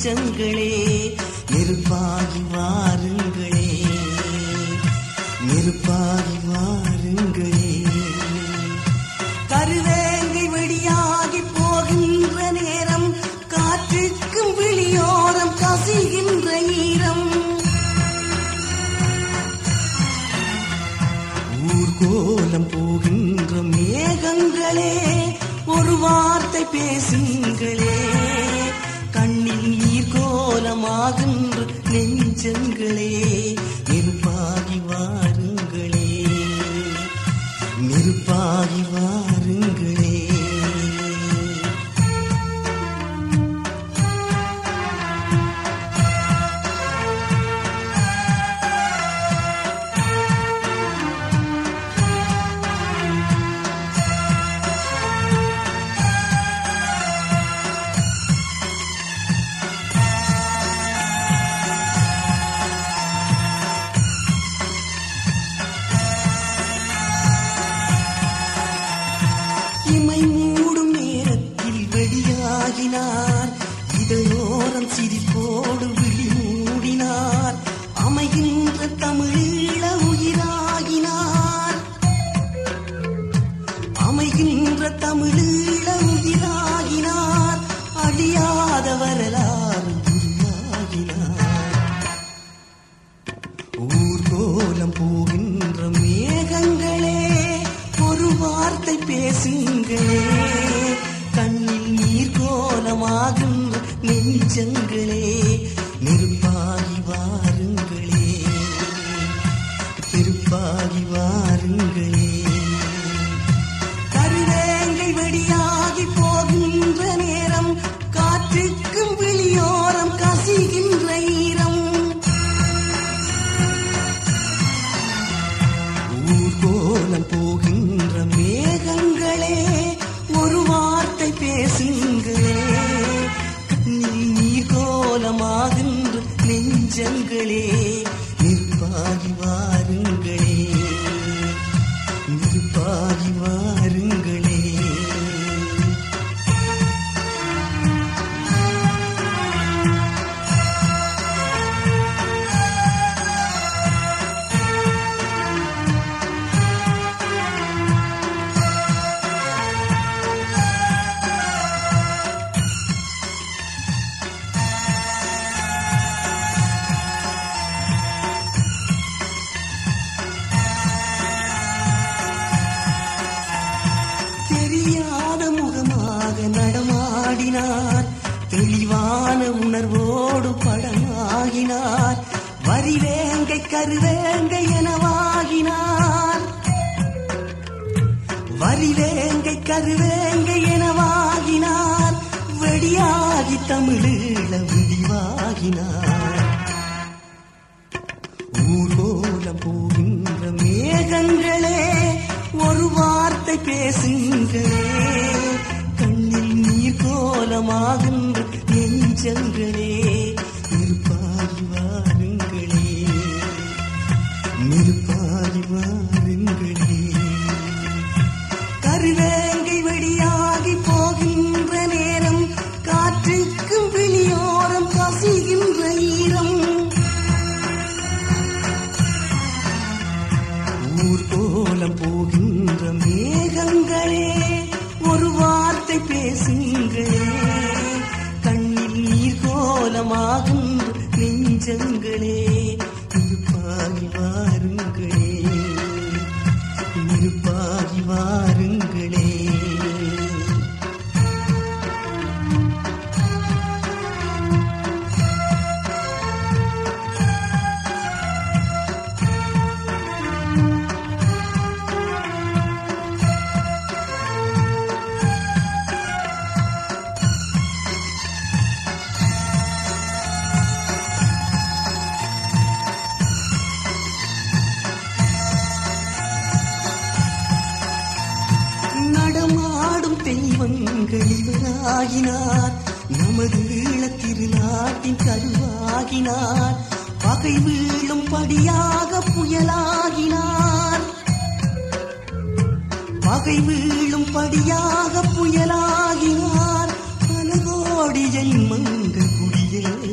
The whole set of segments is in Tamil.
நெஞ்சங்களே நெருப்பாகி வாருங்களே நெருப்பாகி வாருங்களே கருவேங்கை வெடியாகி போகின்ற நேரம் காற்றுக்கும் விழியோரம் கசிகின்ற ஈரம் ஊர்கோலம் போகின்ற மேகங்களே ஒரு வார்த்தை பேசுங்களே கண்ணில் நீர் கோலமாகின்ற நெஞ்சங்களே நெருப்பாகி வாருங்களே நெருப்பாகி வாருங்களே இமை மூடும் நேரத்தில் வெளியாகினார் இதழோரம் சிரிப்போடு விழி மூடினார் அமைகின்ற தமிழீழ உயிராகினார் அமைகின்ற தமிழீழ உயிராகினார் அழியாத வரலாறு உருவாகினார் ஊர்கோலம் போகின்ற மேகங்களே ஒரு வார்த்தை பேசுங்களே கண்ணில் நீர் கோலமாகின்ற நெஞ்சங்களே நெருப்பாகி வாருங்களே திருப்பாகி வாருங்களே கருவேங்கை வெடியாகி போகின்ற நேரம் காற்றுக்கும் விழியோரம் கசிகின்ற ஈரம் ஊர்கோலம் போகின்ற மேகங்களே ஒரு வார்த்தை பேசுங்களே கண்ணில் நீர் கோலமாகின்ற நெஞ்சங்களே நிற்பாகி வாருங்களே நிற்பாகி வாருங்களே தெரியாத முகமாக நடமாடினார் தெளிவான உணர்வோடு படமாகினார் வரிவேங்கை கருவேங்கை எனவாகினார் வரிவேங்கை கருவேங்கை எனவாகினார் வெடியாகி தமிழீழ விடிவாகினார் ஊர்கோலம் போகின்ற மேகங்களே ஒரு வார்த்தை பேசுங்களே கண்ணில் நீர் கோலமாகின்ற நெஞ்சங்களே நிற்பாகி வாருங்களே நிற்பாகி வாருங்களே கருவேங்கை வெடியாகி போகின்ற நேரம் காற்றுக்கும் விழியோரம் கசிகின்ற ஈரம் ஊர்கோலம் போகின்ற மேகங்களே ஒரு வார்த்தை பேசுங்களே கண்ணில் நீர் கோலமாகின்ற நெஞ்சங்களே இருப்பாகி வாருங்களே இருப்பாகி வாருங்களே நடமாடும் தெய்வங்கள் இவராகினார் நமது ஈழத் திருநாட்டின் கருவாகினார் பகை வீழும் படியாக புயலாகினார் பகை வீழும் படியாக புயலாகினார் பல கோடி ஜென்மங்கள் குடியே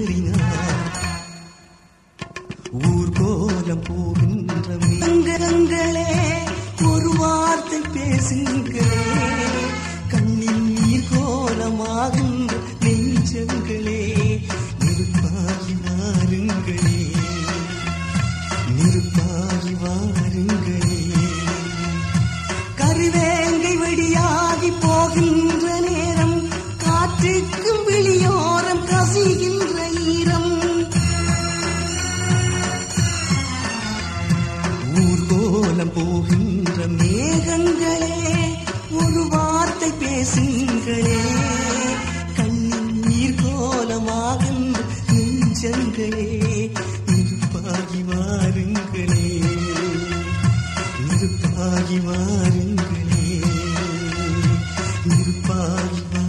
ஊர்கோலம் போகின்ற மேகங்களே ஒரு வார்த்தை பேசுங்களே கண்ணீர் கோலமாகின்ற நெஞ்சங்களே நெருப்பாகி வாருங்களே நெருப்பாகி வாருங்களே நெருப்பாகி